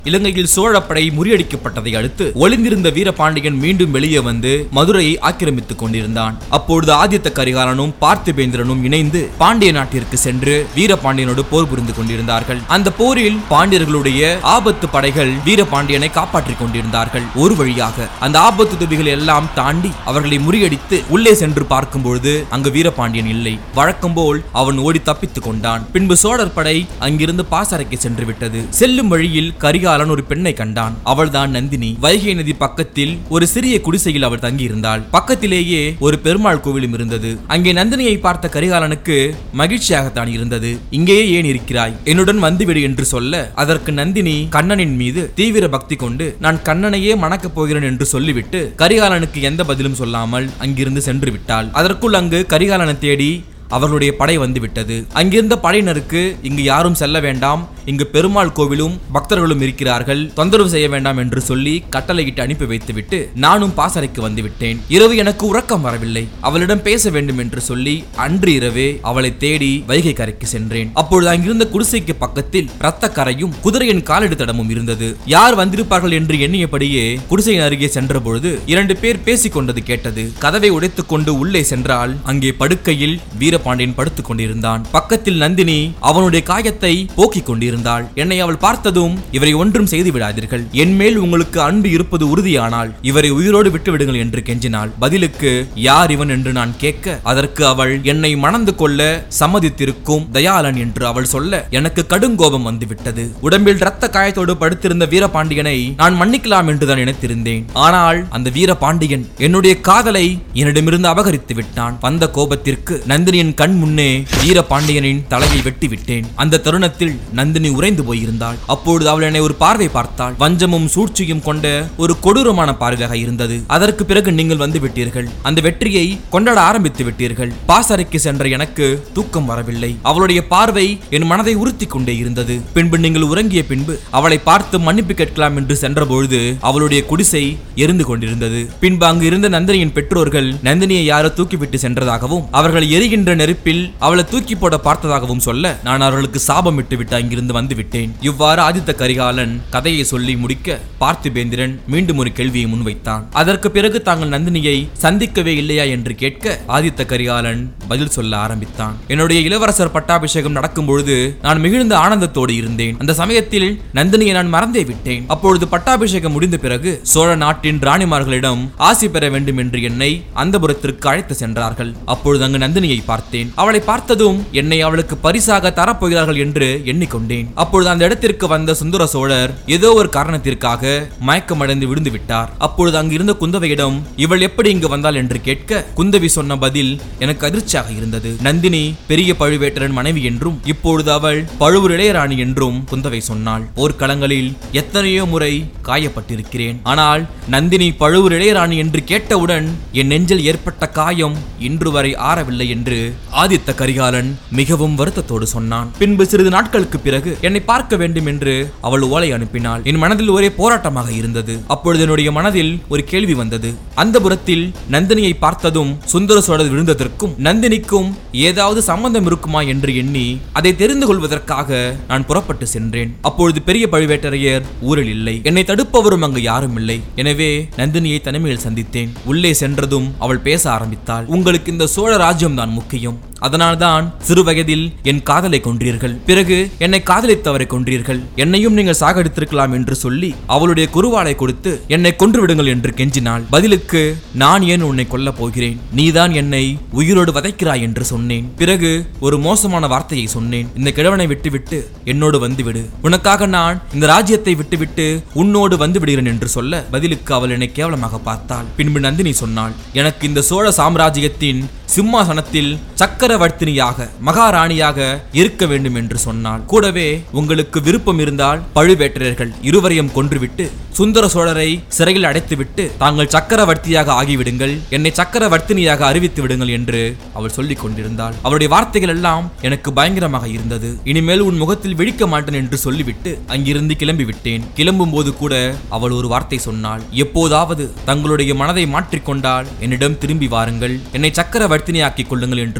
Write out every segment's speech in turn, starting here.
இலங்கையில் சோழப்படை முறியடிக்கப்பட்டதை அடுத்து ஒளிந்திருந்த வீரபாண்டியன் மீண்டும் வெளியே வந்து மதுரையை ஆக்கிரமித்துக் கொண்டிருந்தான் அப்பொழுது ஆதித்த கரிகாலனும் பார்த்திபேந்திரனும் இணைந்து பாண்டிய நாட்டிற்கு சென்று வீரபாண்டியனோடு போர் புரிந்து கொண்டிருந்தார்கள் அந்த போரில் பாண்டியர்களுடைய ஆபத்து படைகள் வீரபாண்டியனை காப்பாற்றிக் கொண்டிருந்தார்கள் ஒரு வழியாக அந்த ஆபத்து துதிகளை எல்லாம் தாண்டி அவர்களை முறியடித்து உள்ளே சென்று பார்க்கும் பொழுது அங்கு வீரபாண்டியன் இல்லை வழக்கம் போல் அவன் ஓடி தப்பித்துக் கொண்டான் பின்பு சோழர் படை அங்கிருந்து பாசறைக்கு சென்று விட்டது செல்லும் வழியில் கரிகாலன் ஒரு பெண்ணை கண்டான் அவள்தான் நந்தினி வைகை நதி பக்கத்தில் ஒரு சிறிய குடிசையில் அவள் தங்கியிருந்தாள் பக்கத்திலேயே ஒரு பெருமாள் கோவிலும் இருந்தது அங்கே நந்தினியை பார்த்த கரிகாலனுக்கு மகிழ்ச்சியாகத்தான் இருந்தது இங்கேயே ஏன் இருக்கிறாய் என்னுடன் வந்துவிடு என்று சொல்ல அதற்கு நந்தினி கண்ணனின் மீது தீவிர பக்தி கொண்டு நான் கண்ணனையே மணக்கப் போகிறேன் என்று சொல்லிவிட்டு கரிகாலனுக்கு எந்த பதிலும் சொல்லாமல் அங்கிருந்து சென்று விட்டாள் அதற்குள் அங்கு கரிகாலனை தேடி அவர்களுடைய படை வந்துவிட்டது அங்கிருந்த படையினருக்கு இங்கு யாரும் செல்ல வேண்டாம் இங்கு பெருமாள் கோவிலும் பக்தர்களும் இருக்கிறார்கள் தொந்தரவு செய்ய வேண்டாம் என்று சொல்லி கட்டளையிட்டு அனுப்பி வைத்துவிட்டு நானும் பாசறைக்கு வந்துவிட்டேன் இரவு எனக்கு உறக்கம் வரவில்லை அவளிடம் பேச வேண்டும் என்று சொல்லி அன்று இரவே அவளை தேடி வைகை கரைக்கு சென்றேன் அப்பொழுது அங்கிருந்த குடிசைக்கு பக்கத்தில் இரத்த கரையும் குதிரையின் காலடி தடமும் இருந்தது யார் வந்திருப்பார்கள் என்று எண்ணியபடியே குடிசையின் அருகே சென்ற பொழுது இரண்டு பேர் பேசிக் கொண்டது கேட்டது கதவை உடைத்துக் கொண்டு உள்ளே சென்றால் அங்கே படுக்கையில் வீரபாண்டியன் படுத்துக் கொண்டிருந்தான் பக்கத்தில் நந்தினி அவனுடைய காயத்தை போக்கிக் கொண்டிருந்தாள் என்னை அவள் பார்த்ததும் இவரை ஒன்றும் செய்து விடாதீர்கள் என் மேல் உங்களுக்கு அன்பு இருப்பது உறுதியானால் இவரை உயிரோடு விட்டு விடுங்கள் என்று கெஞ்சினாள் பதிலுக்கு யார் இவன் என்று நான் கேட்க அதற்கு அவள் என்னை மணந்து கொள்ள சம்மதித்திருக்கும் தயாளன் என்று அவள் சொல்ல எனக்கு கடுங்கோபம் வந்துவிட்டது உடம்பில் இரத்த காயத்தோடு படுத்திருந்த வீரபாண்டியனை நான் மன்னிக்கலாம் என்றுதான் நினைத்திருந்தேன் ஆனால் அந்த வீரபாண்டியன் என்னுடைய காதலை என்னிடமிருந்து அபகரித்து விட்டான் வந்த கோபத்திற்கு நந்தினியின் கண் முன்னே வீரபாண்டியனின் தலையை வெட்டி விட்டேன் அந்த தருணத்தில் நந்தினி உறைந்து போயிருந்தாள் அப்பொழுது அவள் என்னை ஒரு பார்வை பார்த்தாள் வஞ்சமும் சூழ்ச்சியும் கொண்ட ஒரு கொடூரமான பார்வையாக இருந்தது அதற்கு பிறகு நீங்கள் வந்து விட்டீர்கள் அந்த வெற்றியை கொண்டாட ஆரம்பித்து விட்டீர்கள் பாசறைக்கு சென்ற எனக்கு தூக்கம் வரவில்லை அவளுடைய பார்வை என் மனதை உறுத்தி கொண்டே இருந்தது பின்பு நீங்கள் உறங்கிய பின்பு அவளை பார்த்து மன்னிப்பு கேட்கலாம் என்று சென்றபொழுது அவளுடைய குடிசை எரிந்து கொண்டிருந்தது பின்பு அங்கு இருந்த நந்தினியின் பெற்றோர்கள் நந்தினியை யாரோ தூக்கிவிட்டு சென்றதாகவும் அவர்கள் எரிகின்ற நெருப்பில் அவளை தூக்கி போட பார்த்ததாகவும் சொல்ல நான் அவர்களுக்கு சாபம் விட்டு விட்டு அங்கிருந்து வந்து விட்டேன் இவ்வாறு ஆதித்த கரிகாலன் கதையை சொல்லி முடிக்க பார்த்திபேந்திரன் மீண்டும் ஒரு கேள்வியை முன்வைத்தான் அதற்கு பிறகு தாங்கள் நந்தினியை சந்திக்கவே இல்லையா என்று கேட்க ஆதித்த கரிகாலன் பதில் சொல்ல ஆரம்பித்தான் என்னுடைய இளவரசர் பட்டாபிஷேகம் நடக்கும் பொழுது நான் மிகுந்த ஆனந்தத்தோடு இருந்தேன் அந்த சமயத்தில் நந்தினியை நான் மறந்தே விட்டேன் அப்பொழுது பட்டாபிஷேகம் முடிந்த பிறகு சோழ நாட்டின் ராணிமார்களிடம் ஆசி பெற வேண்டும் என்று என்னை அந்தபுரத்திற்கு அழைத்து சென்றார்கள் அப்பொழுது அங்கு நந்தினியை பார்த்தேன் அவளை பார்த்ததும் என்னை அவளுக்கு பரிசாக தரப்போகிறார்கள் என்று எண்ணிக்கொண்டேன் அப்பொழுது அந்த இடத்திற்கு வந்த சுந்தர சோழர் ஏதோ ஒரு காரணத்திற்காக மயக்கமடைந்து விழுந்து விட்டார் அப்பொழுது அங்கு இருந்த குந்தவையிடம் இவள் எப்படி இங்கு வந்தாள் என்று கேட்க குந்தவி சொன்ன பதில் எனக்கு அதிர்ச்சியாக இருந்தது நந்தினி பெரிய பழுவேட்டரன் மனைவி என்றும் இப்பொழுது அவள் பழுவூர் இளையராணி என்றும் குந்தவை சொன்னாள் போர்க்களங்களில் எத்தனையோ முறை காயப்பட்டிருக்கிறேன் ஆனால் நந்தினி பழுவூர் இளையராணி என்று கேட்டவுடன் என் நெஞ்சில் ஏற்பட்ட காயம் இன்று வரை ஆறவில்லை என்று ஆதித்த கரிகாலன் மிகவும் வருத்தத்தோடு சொன்னான் பின்பு சிறிது நாட்களுக்கு பிறகு என்னை பார்க்க வேண்டும் என்று அவள் ஓலை அனுப்பினாள் என் மனதில் ஒரே போராட்டமாக இருந்தது அப்பொழுது என்னுடைய மனதில் ஒரு கேள்வி வந்தது அந்த புறத்தில் நந்தினியை பார்த்ததும் சுந்தர சோழர் விழுந்ததற்கும் நந்தினிக்கும் ஏதாவது சம்பந்தம் இருக்குமா என்று எண்ணி அதை தெரிந்து கொள்வதற்காக நான் புறப்பட்டு சென்றேன் அப்பொழுது பெரிய பழுவேட்டரையர் ஊரில் இல்லை என்னை தடுப்பவரும் அங்கு யாரும் இல்லை எனவே நந்தினியை தனிமையில் சந்தித்தேன் உள்ளே சென்றதும் அவள் பேச ஆரம்பித்தாள் உங்களுக்கு இந்த சோழ ராஜ்யம் தான் முக்கியம் அதனால்தான் சிறு வயதில் என் காதலை கொன்றீர்கள் பிறகு என்னை காதலித்தவரை கொன்றீர்கள் என்னையும் நீங்கள் சாகடித்திருக்கலாம் என்று சொல்லி அவளுடைய குருவாளை கொடுத்து என்னை கொன்று விடுங்கள் என்று கெஞ்சினாள் பதிலுக்கு நான் ஏன் உன்னை கொல்லப் போகிறேன் நீதான் என்னை உயிரோடு வதைக்கிறாய் என்று சொன்னேன் பிறகு ஒரு மோசமான வார்த்தையை சொன்னேன் இந்த கிழவனை விட்டுவிட்டு என்னோடு வந்துவிடு உனக்காக நான் இந்த ராஜ்யத்தை விட்டுவிட்டு உன்னோடு வந்து விடுகிறேன் என்று சொல்ல பதிலுக்கு அவள் என்னை கேவலமாக பார்த்தாள் பின்பு நந்தினி சொன்னாள் எனக்கு இந்த சோழ சாம்ராஜ்யத்தின் சிம்மாசனத்தில் சக்கரவர்த்தினியாக மகாராணியாக இருக்க வேண்டும் என்று சொன்னாள் கூடவே உங்களுக்கு விருப்பம் இருந்தால் பழுவேட்டரர்கள் இருவரையும் கொன்றுவிட்டு சுந்தர சோழரை சிறையில் அடைத்துவிட்டு தாங்கள் சக்கரவர்த்தியாக ஆகிவிடுங்கள் என்னை சக்கரவர்த்தினியாக அறிவித்து விடுங்கள் என்று அவள் சொல்லிக் கொண்டிருந்தாள் அவளுடைய வார்த்தைகள் எல்லாம் எனக்கு பயங்கரமாக இருந்தது இனிமேல் உன் முகத்தில் விழிக்க மாட்டேன் என்று சொல்லிவிட்டு அங்கிருந்து கிளம்பி விட்டேன் கிளம்பும் போது கூட அவள் ஒரு வார்த்தை சொன்னாள் எப்போதாவது தங்களுடைய மனதை மாற்றிக்கொண்டால் என்னிடம் திரும்பி வாருங்கள் என்னை சக்கரவர்த்தினியாக்கிக் கொள்ளுங்கள் என்று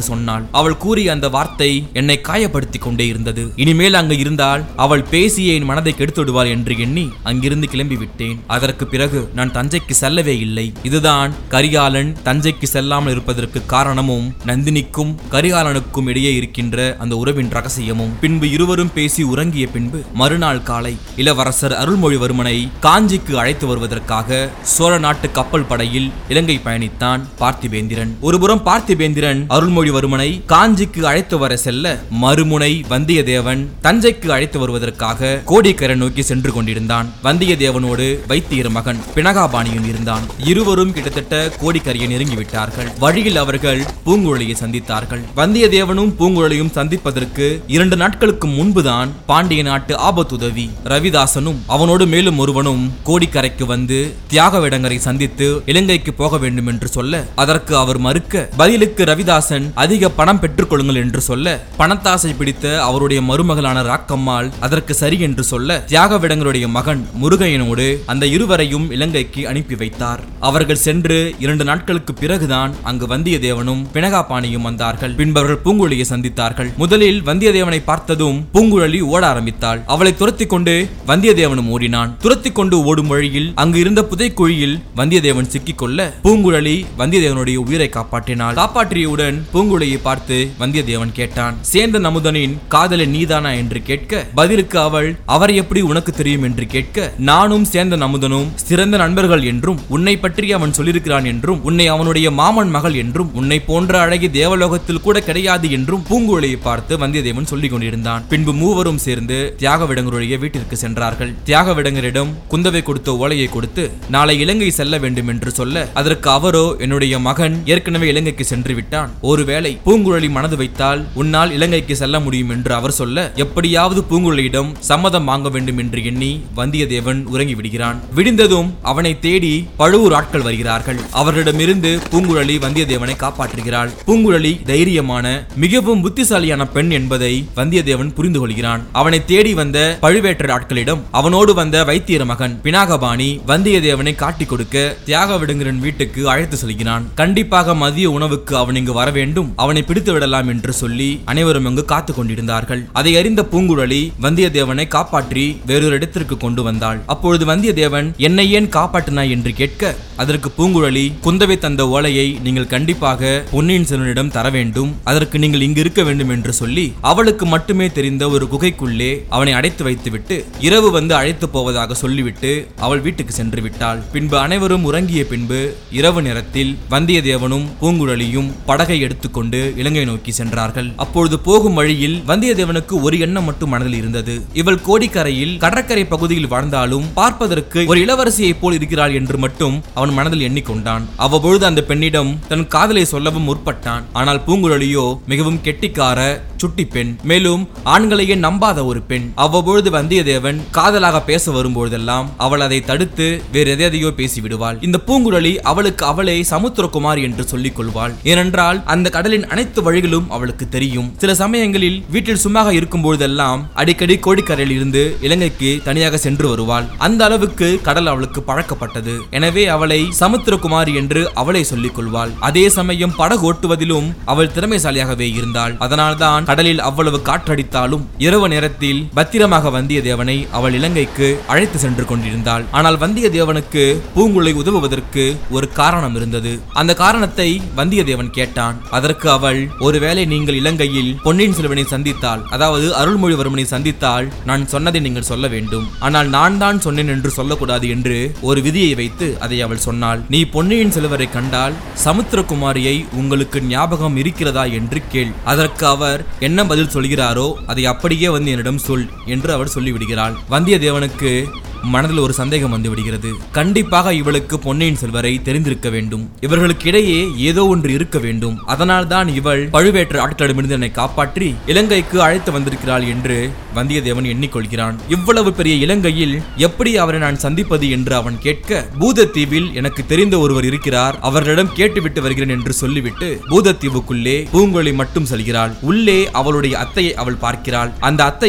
என்று சொன்னாள் அவள் கூறிய அந்த வார்த்தை என்னை காயப்படுத்தி கொண்டே இருந்தது இனிமேல் அங்கு இருந்தால் அவள் பேசிய என் மனதை கெடுத்து விடுவாள் என்று எண்ணி அங்கிருந்து கிளம்பி விட்டேன் அதற்கு பிறகு நான் தஞ்சைக்கு செல்லவே இல்லை இதுதான் கரிகாலன் தஞ்சைக்கு செல்லாமல் இருப்பதற்கு காரணமும் நந்தினிக்கும் கரிகாலனுக்கும் இடையே இருக்கின்ற அந்த உறவின் ரகசியமும் பின்பு இருவரும் பேசி உறங்கிய பின்பு மறுநாள் காலை இளவரசர் அருள்மொழிவர்மனை காஞ்சிக்கு அழைத்து வருவதற்காக சோழ நாட்டு கப்பல் படையில் இலங்கை பயணித்தான் பார்த்திபேந்திரன் ஒருபுறம் பார்த்திபேந்திரன் அருள்மொழிவர்மனை காஞ்சிக்கு அழைத்து வர செல்ல மறுமுனை வந்தியத்தேவன் தஞ்சைக்கு அழைத்து வருவதற்காக கோடிக்கரை நோக்கி சென்று கொண்டிருந்தான் வந்தியத்தேவனோடு வைத்தியர் மகன் பினகாபாணியும் இருந்தான் இருவரும் கிட்டத்தட்ட கோடிக்கரையை நெருங்கிவிட்டார்கள் வழியில் அவர்கள் பூங்குழலியை சந்தித்தார்கள் வந்தியத்தேவனும் பூங்குழலியும் சந்திப்பதற்கு இரண்டு நாட்களுக்கு முன்புதான் பாண்டிய நாட்டு ஆபத்துதவி ரவிதாசனும் அவனோடு மேலும் ஒருவனும் கோடிக்கரைக்கு வந்து தியாகவிடங்கரை சந்தித்து இலங்கைக்கு போக வேண்டும் என்று சொல்ல அதற்கு அவர் மறுக்க பதிலுக்கு ரவிதாசன் அதிக பணம் பெற்றுக் கொள்ளுங்கள் என்று சொல்ல பணத்தாசை பிடித்த அவருடைய மருமகளான ராக்கம்மாள் அதற்கு சரி என்று சொல்ல தியாகவிடங்களுடைய மகன் முருகையனோடு அந்த இருவரையும் இலங்கைக்கு அனுப்பி வைத்தார் அவர்கள் சென்று இரண்டு நாட்களுக்கு பிறகுதான் அங்கு வந்தியத்தேவனும் பினகாபாணியும் வந்தார்கள் பின்பவர்கள் பூங்குழலியை சந்தித்தார்கள் முதலில் வந்தியத்தேவனை பார்த்ததும் பூங்குழலி ஓட ஆரம்பித்தாள் அவளை துரத்தி கொண்டு வந்தியத்தேவனும் ஓடினான் துரத்தி கொண்டு ஓடும் வழியில் அங்கு இருந்த புதைக்குழியில் வந்தியத்தேவன் சிக்கிக்கொள்ள பூங்குழலி வந்தியத்தேவனுடைய உயிரை காப்பாற்றினாள் காப்பாற்றியவுடன் பூங்குழலியை பார்த்து வந்தியத்தேவன் கேட்டான் சேந்தன் அமுதனின் காதலை நீதானா என்று கேட்க பதிலுக்கு அவள் அவர் எப்படி உனக்கு தெரியும் என்று கேட்க நானும் சேந்தன் அமுதனும் சிறந்த நண்பர்கள் என்றும் உன்னை பற்றி அவன் சொல்லியிருக்கிறான் என்றும் உன்னை அவனுடைய மாமன் மகள் என்றும் உன்னை போன்ற அழகி தேவலோகத்தில் கூட கிடையாது என்றும் பூங்குழலியை பார்த்து வந்தியத்தேவன் சொல்லிக் கொண்டிருந்தான் பின்பு மூவரும் சேர்ந்து தியாகவிடங்கருடைய வீட்டிற்கு சென்றார்கள் தியாகவிடங்கரிடம் குந்தவை கொடுத்த ஓலையை கொடுத்து நாளை இலங்கை செல்ல வேண்டும் என்று சொல்ல அதற்கு அவரோ என்னுடைய மகன் ஏற்கனவே இலங்கைக்கு சென்று விட்டான் ஒருவேளை பூங்குழலி மனது வைத்தால் உன்னால் இலங்கைக்கு செல்ல முடியும் என்று அவர் சொல்ல எப்படியாவது பூங்குழலியிடம் சம்மதம் வாங்க வேண்டும் என்று எண்ணி வந்தியத்தேவன் உறங்கி விடுகிறான் விடிந்ததும் அவனை தேடி பழுவூர் ஆட்கள் வருகிறார்கள் அவர்களிடமிருந்து பூங்குழலி வந்தியத்தேவனை காப்பாற்றுகிறாள் பூங்குழலி தைரியமான மிகவும் புத்திசாலியான பெண் என்பதை வந்தியத்தேவன் புரிந்து கொள்கிறான் அவனை தேடி வந்த பழுவேட்டர் ஆட்களிடம் அவனோடு வந்த வைத்தியர் மகன் பினாகபாணி வந்தியத்தேவனை காட்டிக் கொடுக்க தியாகவிடுங்கரின் வீட்டுக்கு அழைத்து செல்கிறான் கண்டிப்பாக மதிய உணவுக்கு அவன் இங்கு வர வேண்டும் அவனை பிடித்து விடலாம் என்று சொல்லி அனைவரும் அங்கு காத்துக் கொண்டிருந்தார்கள் அதை அறிந்த பூங்குழலி வந்தியத்தேவனை காப்பாற்றி வேறொரு இடத்திற்கு கொண்டு வந்தாள் அப்பொழுது வந்தியத்தேவன் என்னை ஏன் காப்பாற்றினாய் என்று கேட்க அதற்கு பூங்குழலி குந்தவை தந்த ஓலையை நீங்கள் கண்டிப்பாக பொன்னியின் செல்வனிடம் தர வேண்டும் அதற்கு நீங்கள் இங்கு இருக்க வேண்டும் என்று சொல்லி அவளுக்கு மட்டுமே தெரிந்த ஒரு குகைக்குள்ளே அவனை அடைத்து வைத்துவிட்டு இரவு வந்து அழைத்து போவதாக சொல்லிவிட்டு அவள் வீட்டுக்கு சென்று விட்டாள் பின்பு அனைவரும் உறங்கிய பின்பு இரவு நேரத்தில் வந்தியத்தேவனும் பூங்குழலியும் படகை எடுத்துக்கொண்டு இலங்கை நோக்கி சென்றார்கள் அப்பொழுது போகும் வழியில் வந்தியத்தேவனுக்கு ஒரு எண்ணம் மட்டும் மனதில் இருந்தது இவள் கோடிக்கரையில் கடற்கரை பகுதியில் வாழ்ந்தாலும் பார்ப்பதற்கு ஒரு இளவரசியைப் போல் இருக்கிறாள் என்று மட்டும் அவன் மனதில் எண்ணிக்கொண்டான் அவ்வப்பொழுது அந்த பெண்ணிடம் தன் காதலை சொல்லவும் முற்பட்டான் ஆனால் பூங்குழலியோ மிகவும் கெட்டிக்கார சுட்டி பெண் மேலும் ஆண்களையே நம்பாத ஒரு பெண் அவ்வப்பொழுது வந்தியத்தேவன் காதலாக பேச வரும்பொழுதெல்லாம் அவள் அதை தடுத்து வேறு எதையோ பேசி விடுவாள் இந்த பூங்குழலி அவளுக்கு அவளை சமுத்திரகுமாரி என்று சொல்லிக் கொள்வாள் ஏனென்றால் அந்த கடலின் அனைத்து வழிகளும் அவளுக்கு தெரியும் சில சமயங்களில் வீட்டில் சும்மாக இருக்கும் பொழுதெல்லாம் அடிக்கடி கோடிக்கரையில் இருந்து இலங்கைக்கு தனியாக சென்று வருவாள் அந்த அளவுக்கு கடல் அவளுக்கு பழக்கப்பட்டது எனவே அவளை சமுத்திரகுமாரி என்று அவளை சொல்லிக் கொள்வாள் அதே சமயம் படகு ஓட்டுவதிலும் அவள் திறமைசாலியாகவே இருந்தாள் அதனால்தான் கடலில் அவ்வளவு காற்றடித்தாலும் இரவு நேரத்தில் பத்திரமாக வந்தியத்தேவனை அவள் இலங்கைக்கு அழைத்து சென்று கொண்டிருந்தாள் ஆனால் வந்தியத்தேவனுக்கு பூங்குழலி உதவுவதற்கு ஒரு காரணம் இருந்தது அந்த காரணத்தை வந்தியத்தேவன் கேட்டான் அதற்கு அவள் ஒருவேளை நீங்கள் இலங்கையில் பொன்னியின் செல்வனை சந்தித்தால் அதாவது அருள்மொழிவர்மனை சந்தித்தால் நான் சொன்னதை நீங்கள் சொல்ல வேண்டும் ஆனால் நான் தான் சொன்னேன் என்று சொல்லக்கூடாது என்று ஒரு விதியை வைத்து அதை அவள் சொன்னாள் நீ பொன்னியின் செல்வரை கண்டால் சமுத்திரகுமாரியை உங்களுக்கு ஞாபகம் இருக்கிறதா என்று கேள் அதற்கு அவர் என்ன பதில் சொல்கிறாரோ அதை அப்படியே வந்து என்னிடம் சொல் என்று அவர் சொல்லிவிடுகிறாள் வந்தியத்தேவனுக்கு மனதில் ஒரு சந்தேகம் வந்து விடுகிறது கண்டிப்பாக இவளுக்கு பொன்னியின் செல்வரை தெரிந்திருக்க வேண்டும் இவர்களுக்கு இடையே ஏதோ ஒன்று இருக்க வேண்டும் அதனால் தான் இவள் பழுவேற்ற ஆட்களிடமிருந்து என்னை காப்பாற்றி இலங்கைக்கு அழைத்து வந்திருக்கிறாள் என்று வந்தியத்தேவன் எண்ணிக்கொள்கிறான் இவ்வளவு பெரிய இலங்கையில் எப்படி அவரை நான் சந்திப்பது என்று அவன் கேட்க பூதத்தீவில் எனக்கு தெரிந்த ஒருவர் இருக்கிறார் அவர்களிடம் கேட்டுவிட்டு வருகிறேன் என்று சொல்லிவிட்டு பூதத்தீவுக்குள்ளே பூங்கொழி மட்டும் செல்கிறாள் உள்ளே அவளுடைய அத்தையை அவள் பார்க்கிறாள் அந்த அத்தையை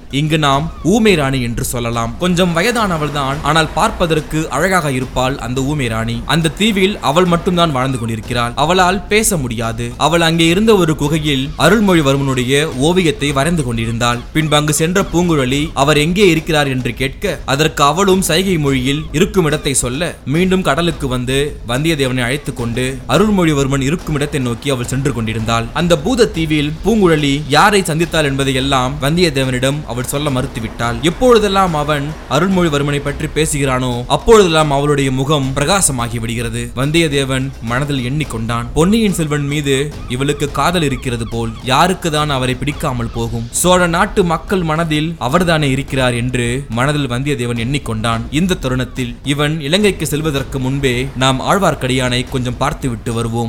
இங்கு நாம் ஊமை ராணி என்று சொல்லலாம் கொஞ்சம் வயதானவள் தான் ஆனால் பார்ப்பதற்கு அழகாக இருப்பாள் அந்த ஊமை ராணி அந்த தீவில் அவள் மட்டும்தான் வாழ்ந்து கொண்டிருக்கிறாள் அவளால் பேச முடியாது அவள் அங்கே இருந்த ஒரு குகையில் அருள்மொழிவர்மனுடைய ஓவியத்தை வரைந்து கொண்டிருந்தாள் பின்பு அங்கு சென்ற பூங்குழலி அவர் எங்கே இருக்கிறார் என்று கேட்க அதற்கு அவளும் சைகை மொழியில் இருக்கும் இடத்தை சொல்ல மீண்டும் கடலுக்கு வந்து வந்தியத்தேவனை அழைத்துக் கொண்டு அருள்மொழிவர்மன் இருக்கும் இடத்தை நோக்கி அவள் சென்று கொண்டிருந்தாள் அந்த பூத தீவில் பூங்குழலி யாரை சந்தித்தாள் என்பதை எல்லாம் வந்தியத்தேவனிடம் அவள் சொல்ல மறுத்துவிட்டாள் எப்பொழுதெல்லாம் அவன் அருள்மொழிவர்மனை பற்றி பேசுகிறானோ அப்பொழுதெல்லாம் அவளுடைய முகம் பிரகாசமாகி விடுகிறது வந்தியத்தேவன் மனதில் எண்ணிக்கொண்டான் பொன்னியின் செல்வன் மீது இவளுக்கு காதல் இருக்கிறது போல் யாருக்கு தான் அவரை பிடிக்காமல் போகும் சோழ நாட்டு மக்கள் மனதில் அவர்தானே இருக்கிறார் என்று மனதில் வந்தியத்தேவன் எண்ணிக்கொண்டான் இந்த தருணத்தில் இவன் இலங்கைக்கு செல்வதற்கு முன்பே நாம் ஆழ்வார்க்கடியானை கொஞ்சம் பார்த்துவிட்டு வருவோம்